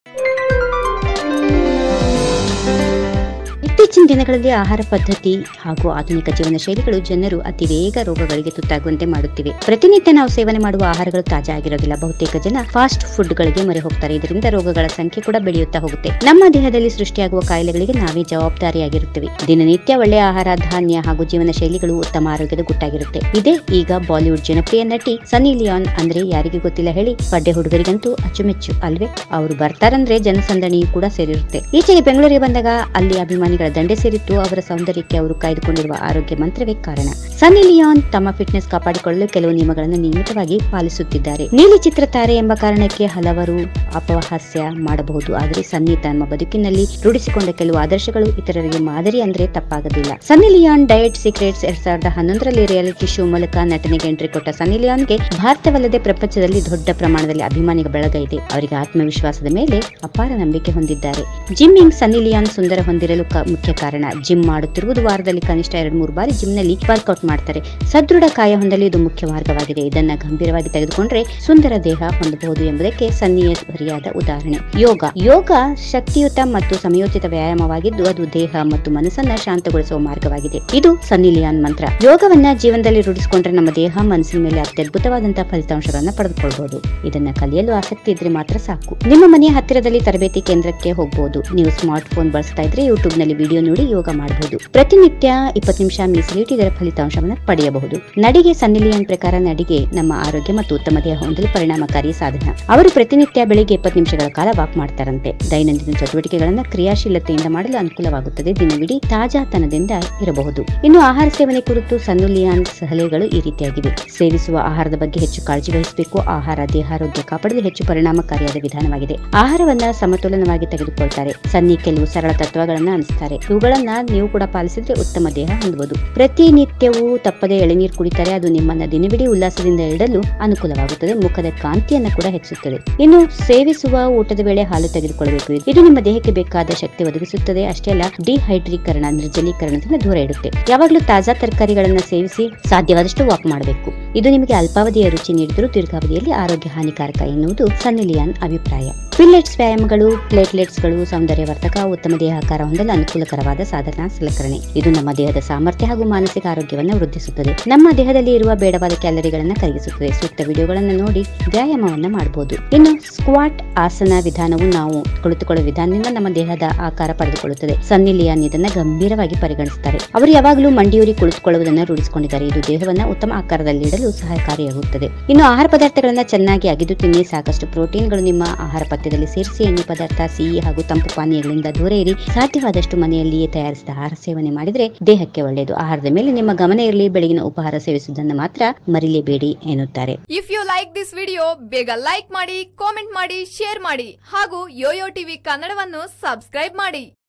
ಇತ್ತೀಚಿನ ದಿನಗಳಲ್ಲಿ ಆಹಾರ ಪದ್ಧತಿ ಹಾಗೂ ಆಧುನಿಕ ಜೀವನ ಶೈಲಿಗಳು ಜನರು ಅತಿ ಬೇಗ ರೋಗಗಳಿಗೆ ತುತ್ತಾಗುವಂತೆ ಮಾಡುತ್ತಿವೆ ಪ್ರತಿನಿತ್ಯ ನಾವು ಸೇವನೆ ಮಾಡುವ ಆಹಾರಗಳು ತಾಜಾ ಆಗಿರೋದಿಲ್ಲ ಬಹುತೇಕ ಜನ ಫಾಸ್ಟ್ ಫುಡ್ಗಳಿಗೆ ಮೊರೆ ಹೋಗ್ತಾರೆ ಇದರಿಂದ ರೋಗಗಳ ಸಂಖ್ಯೆ ಕೂಡ ಬೆಳೆಯುತ್ತಾ ಹೋಗುತ್ತೆ ನಮ್ಮ ದೇಹದಲ್ಲಿ ಸೃಷ್ಟಿಯಾಗುವ ಕಾಯಿಲೆಗಳಿಗೆ ನಾವೇ ಜವಾಬ್ದಾರಿಯಾಗಿರುತ್ತೇವೆ ದಿನನಿತ್ಯ ಒಳ್ಳೆಯ ಆಹಾರ ಧಾನ್ಯ ಹಾಗೂ ಜೀವನ ಶೈಲಿಗಳು ಉತ್ತಮ ಆರೋಗ್ಯದ ಗುಟ್ಟಾಗಿರುತ್ತೆ ಇದೇ ಈಗ ಬಾಲಿವುಡ್ ಜನಪ್ರಿಯ ನಟಿ ಸನ್ನಿ ಲಿಯಾನ್ ಅಂದ್ರೆ ಯಾರಿಗೆ ಗೊತ್ತಿಲ್ಲ ಹೇಳಿ ಪಡ್ಡೆ ಹುಡುಗರಿಗಂತೂ ಅಚ್ಚುಮೆಚ್ಚು ಅಲ್ವೇ ಅವರು ಬರ್ತಾರಂದ್ರೆ ಜನಸಂದಣಿಯೂ ಕೂಡ ಸೇರಿರುತ್ತೆ ಈಚೆಗೆ ಬೆಂಗಳೂರಿಗೆ ಬಂದಾಗ ಅಲ್ಲಿ ಅಭಿಮಾನಿಗಳ ದಂಡೆ ಸೇರಿತ್ತು ಅವರ ಸೌಂದರ್ಯಕ್ಕೆ ಅವರು ಕಾಯ್ದುಕೊಂಡಿರುವ ಆರೋಗ್ಯ ಮಂತ್ರವೇ ಕಾರಣ ಸನ್ನಿ ಲಿಯಾನ್ ತಮ್ಮ ಫಿಟ್ನೆಸ್ ಕಾಪಾಡಿಕೊಳ್ಳಲು ಕೆಲವು ನಿಯಮಗಳನ್ನು ನಿಯಮಿತವಾಗಿ ಪಾಲಿಸುತ್ತಿದ್ದಾರೆ ನೀಲಿ ಚಿತ್ರ ತಾರೆ ಎಂಬ ಕಾರಣಕ್ಕೆ ಹಲವರು ಅಪಹಾಸ್ಯ ಮಾಡಬಹುದು ಆದರೆ ಸನ್ನಿ ತಮ್ಮ ಬದುಕಿನಲ್ಲಿ ರೂಢಿಸಿಕೊಂಡ ಕೆಲವು ಆದರ್ಶಗಳು ಇತರರಿಗೆ ಮಾದರಿ ಅಂದ್ರೆ ತಪ್ಪಾಗದಿಲ್ಲ ಸನ್ನಿ ಲಿಯಾನ್ ಡಯಟ್ ಸೀಕ್ರೆಟ್ಸ್ ಎರಡ್ ಸಾವಿರದ ಹನ್ನೊಂದರಲ್ಲಿ ರಿಯಾಲಿಟಿ ಶೋ ಮೂಲಕ ನಟನೆಗೆ ಎಂಟ್ರಿ ಕೊಟ್ಟ ಸನ್ನಿ ಲಿಯಾನ್ಗೆ ಭಾರತವಲ್ಲದೆ ಪ್ರಪಂಚದಲ್ಲಿ ದೊಡ್ಡ ಪ್ರಮಾಣದಲ್ಲಿ ಅಭಿಮಾನಿಗಳ ಬಳಗ ಇದೆ ಅವರಿಗೆ ಆತ್ಮವಿಶ್ವಾಸದ ಮೇಲೆ ಅಪಾರ ನಂಬಿಕೆ ಹೊಂದಿದ್ದಾರೆ ಜಿಮ್ಮಿಂಗ್ ಸನ್ನಿ ಲಿಯಾನ್ ಸುಂದರ ಹೊಂದಿರಲು ಕ- ಮುಖ್ಯ ಕಾರಣ ಜಿಮ್ ಮಾಡುತ್ತಿರುವುದು ವಾರದಲ್ಲಿ ಕನಿಷ್ಠ ಎರಡು ಮೂರು ಬಾರಿ ಜಿಮ್ನಲ್ಲಿ ವರ್ಕೌಟ್ ಮಾಡ್ತಾರೆ ಸದೃಢ ಕಾಯ ಹೊಂದಲು ಇದು ಮುಖ್ಯ ಮಾರ್ಗವಾಗಿದೆ ಇದನ್ನ ಗಂಭೀರವಾಗಿ ತೆಗೆದುಕೊಂಡ್ರೆ ಸುಂದರ ದೇಹ ಹೊಂದಬಹುದು ಎಂಬುದಕ್ಕೆ ಸನ್ನಿಯ ಸರಿಯಾದ ಉದಾಹರಣೆ ಯೋಗ ಯೋಗ ಶಕ್ತಿಯುತ ಮತ್ತು ಸಮಯೋಚಿತ ವ್ಯಾಯಾಮವಾಗಿದ್ದು ಅದು ದೇಹ ಮತ್ತು ಮನಸ್ಸನ್ನ ಶಾಂತಗೊಳಿಸುವ ಮಾರ್ಗವಾಗಿದೆ ಇದು ಸನ್ನಿ ಲಿಯಾನ್ ಮಂತ್ರ ಯೋಗವನ್ನ ಜೀವನದಲ್ಲಿ ರೂಢಿಸಿಕೊಂಡ್ರೆ ನಮ್ಮ ದೇಹ ಮನಸ್ಸಿನ ಮೇಲೆ ಅತ್ಯದ್ಭುತವಾದಂತಹ ಫಲಿತಾಂಶಗಳನ್ನ ಪಡೆದುಕೊಳ್ಬಹುದು ಇದನ್ನ ಕಲಿಯಲು ಆಸಕ್ತಿ ಇದ್ರೆ ಮಾತ್ರ ಸಾಕು ನಿಮ್ಮ ಮನೆಯ ಹತ್ತಿರದಲ್ಲಿ ತರಬೇತಿ ಕೇಂದ್ರಕ್ಕೆ ಹೋಗಬಹುದು ನೀವು ಸ್ಮಾರ್ಟ್ ಫೋನ್ ಬಳಸ್ತಾ ಇದ್ರೆ ಯೂಟ್ಯೂಬ್ ನಲ್ಲಿ ವಿಡಿಯೋ ನೋಡಿ ಯೋಗ ಮಾಡಬಹುದು ಪ್ರತಿನಿತ್ಯ ಇಪ್ಪತ್ತು ನಿಮಿಷ ಮೀಸಲಿಟ್ಟು ಇದರ ಫಲಿತಾಂಶವನ್ನು ಪಡೆಯಬಹುದು ನಡಿಗೆ ಸನ್ನಿಲಿಯನ್ ಪ್ರಕಾರ ನಡಿಗೆ ನಮ್ಮ ಆರೋಗ್ಯ ಮತ್ತು ಉತ್ತಮ ದೇಹ ಹೊಂದಲು ಪರಿಣಾಮಕಾರಿ ಸಾಧನ ಅವರು ಪ್ರತಿನಿತ್ಯ ಬೆಳಿಗ್ಗೆ ಇಪ್ಪತ್ತು ನಿಮಿಷಗಳ ಕಾಲ ವಾಕ್ ಮಾಡ್ತಾರಂತೆ ದೈನಂದಿನ ಚಟುವಟಿಕೆಗಳನ್ನ ಕ್ರಿಯಾಶೀಲತೆಯಿಂದ ಮಾಡಲು ಅನುಕೂಲವಾಗುತ್ತದೆ ದಿನವಿಡೀ ತಾಜಾತನದಿಂದ ಇರಬಹುದು ಇನ್ನು ಆಹಾರ ಸೇವನೆ ಕುರಿತು ಸನ್ನುಲಿಯಾನ್ ಸಲಹೆಗಳು ಈ ರೀತಿಯಾಗಿವೆ ಸೇವಿಸುವ ಆಹಾರದ ಬಗ್ಗೆ ಹೆಚ್ಚು ಕಾಳಜಿ ವಹಿಸಬೇಕು ಆಹಾರ ದೇಹಾರೋಗ್ಯ ಕಾಪಾಡಲು ಹೆಚ್ಚು ಪರಿಣಾಮಕಾರಿಯಾದ ವಿಧಾನವಾಗಿದೆ ಆಹಾರವನ್ನ ಸಮತೋಲನವಾಗಿ ತೆಗೆದುಕೊಳ್ತಾರೆ ಸನ್ನಿ ಕೆಲವು ಸರಳ ತತ್ವಗಳನ್ನ ಅನಿಸ್ತಾರೆ ಇವುಗಳನ್ನ ನೀವು ಕೂಡ ಪಾಲಿಸಿದ್ರೆ ಉತ್ತಮ ದೇಹ ಹೊಂದಬಹುದು ಪ್ರತಿನಿತ್ಯವೂ ತಪ್ಪದೆ ಎಳೆನೀರು ಕುಡಿತಾರೆ ಅದು ನಿಮ್ಮನ್ನ ದಿನವಿಡೀ ಉಲ್ಲಾಸದಿಂದ ಇಡಲು ಅನುಕೂಲವಾಗುತ್ತದೆ ಮುಖದ ಕಾಂತಿಯನ್ನ ಕೂಡ ಹೆಚ್ಚಿಸುತ್ತದೆ ಇನ್ನು ಸೇವಿಸುವ ಊಟದ ವೇಳೆ ಹಾಲು ತೆಗೆದುಕೊಳ್ಳಬೇಕು ಇದು ನಿಮ್ಮ ದೇಹಕ್ಕೆ ಬೇಕಾದ ಶಕ್ತಿ ಒದಗಿಸುತ್ತದೆ ಅಷ್ಟೇ ಅಲ್ಲ ಡಿಹೈಡ್ರೀಕರಣ ನಿರ್ಜಲೀಕರಣದಿಂದ ದೂರ ಇಡುತ್ತೆ ಯಾವಾಗಲೂ ತಾಜಾ ತರಕಾರಿಗಳನ್ನ ಸೇವಿಸಿ ಸಾಧ್ಯವಾದಷ್ಟು ವಾಕ್ ಮಾಡಬೇಕು ಇದು ನಿಮಗೆ ಅಲ್ಪಾವಧಿಯ ರುಚಿ ನೀಡಿದರೂ ದೀರ್ಘಾವಧಿಯಲ್ಲಿ ಆರೋಗ್ಯ ಹಾನಿಕಾರಕ ಎನ್ನುವುದು ಸನ್ನಿಲಿಯಾನ್ ಅಭಿಪ್ರಾಯ ಪಿಲ್ಲೆಟ್ಸ್ ವ್ಯಾಯಾಮಗಳು ಪ್ಲೇಟ್ಲೆಟ್ಸ್ಗಳು ಸೌಂದರ್ಯವರ್ಧಕ ಉತ್ತಮ ದೇಹಾಕಾರ ಹೊಂದಲು ಅನುಕೂಲಕರವಾದ ಸಾಧನ ಸಲಕರಣೆ ಇದು ನಮ್ಮ ದೇಹದ ಸಾಮರ್ಥ್ಯ ಹಾಗೂ ಮಾನಸಿಕ ಆರೋಗ್ಯವನ್ನು ವೃದ್ಧಿಸುತ್ತದೆ ನಮ್ಮ ದೇಹದಲ್ಲಿ ಇರುವ ಬೇಡವಾದ ಕ್ಯಾಲರಿಗಳನ್ನು ಕರಗಿಸುತ್ತದೆ ಸೂಕ್ತ ವಿಡಿಯೋಗಳನ್ನು ನೋಡಿ ವ್ಯಾಯಾಮವನ್ನ ಮಾಡಬಹುದು ಇನ್ನು ಸ್ಕ್ವಾಟ್ ಆಸನ ವಿಧಾನವು ನಾವು ಕುಳಿತುಕೊಳ್ಳುವ ವಿಧಾನದಿಂದ ನಮ್ಮ ದೇಹದ ಆಕಾರ ಪಡೆದುಕೊಳ್ಳುತ್ತದೆ ಸನ್ನಿ ಲಿಯಾನ್ ಇದನ್ನ ಗಂಭೀರವಾಗಿ ಪರಿಗಣಿಸುತ್ತಾರೆ ಅವರು ಯಾವಾಗಲೂ ಮಂಡಿಯೂರಿ ಕುಳಿತುಕೊಳ್ಳುವುದನ್ನು ರೂಢಿಸಿಕೊಂಡಿದ್ದಾರೆ ಇದು ದೇಹವನ್ನ ಉತ್ತಮ ಆಕಾರದಲ್ಲಿ ಇಡಲು ಸಹಕಾರಿಯಾಗುತ್ತದೆ ಇನ್ನು ಆಹಾರ ಪದಾರ್ಥಗಳನ್ನ ಚೆನ್ನಾಗಿ ಅಗಿದು ತಿನ್ನಿ ಸಾಕಷ್ಟು ಪ್ರೋಟೀನ್ಗಳು ನಿಮ್ಮ ಆಹಾರ ಪಥ್ಯದಲ್ಲಿ ಸೇರಿಸಿ ಎಣ್ಣೆ ಪದಾರ್ಥ ಸಿಹಿ ಹಾಗೂ ತಂಪು ಪಾನೀಯಗಳಿಂದ ದೂರ ಇರಿ ಸಾಧ್ಯವಾದಷ್ಟು ಮನೆಯಲ್ಲಿಯೇ ತಯಾರಿಸಿದ ಆಹಾರ ಸೇವನೆ ಮಾಡಿದ್ರೆ ದೇಹಕ್ಕೆ ಒಳ್ಳೆಯದು ಆಹಾರದ ಮೇಲೆ ನಿಮ್ಮ ಗಮನ ಇರಲಿ ಬೆಳಗಿನ ಉಪಹಾರ ಸೇವಿಸುವುದನ್ನು ಮಾತ್ರ ಮರಿಲೇಬೇಡಿ ಎನ್ನುತ್ತಾರೆ if you like this video ಬೇಗ ಲೈಕ್ ಮಾಡಿ ಕಾಮೆಂಟ್ ಮಾಡಿ ಶೇರ್ ಮಾಡಿ ಹಾಗೂ ಯೋಯೋ ಟಿವಿ ಕನ್ನಡವನ್ನು ಸಬ್ಸ್ಕ್ರೈಬ್ ಮಾಡಿ